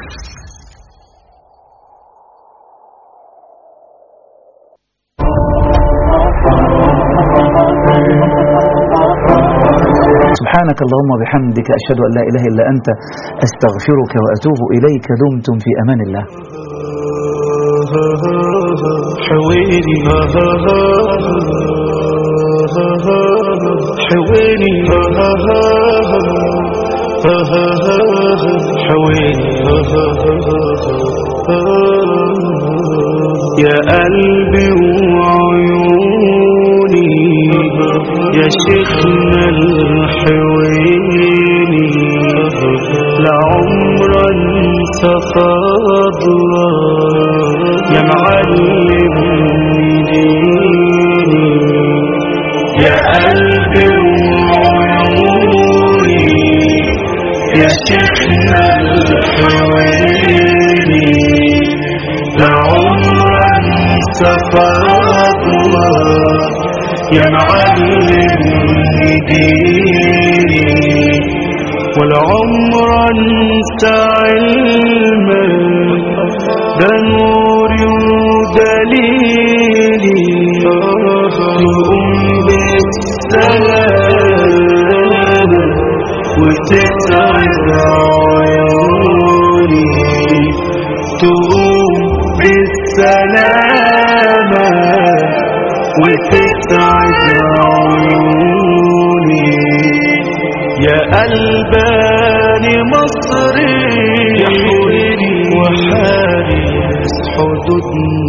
سبحانك اللهم وبحمدك أشهد أن لا إله إلا أنت أستغفرك وأتوب إليك دمتم في أمان الله حويني حويني حويني يا قلبي وعيوني يا شيخنا الحويني لعمرا تفضلا يا معلم ديني يا قلبي وعيوني يا شيخنا الحويني لعمرا تفضلا يا معلم ديني والعمر انت علما ده نوري ودليلي تقوم بالسلام وتسعد عيوني تقوم بالسلامة وتسعد عيوني يا قلباني مصري وحارس حدودنا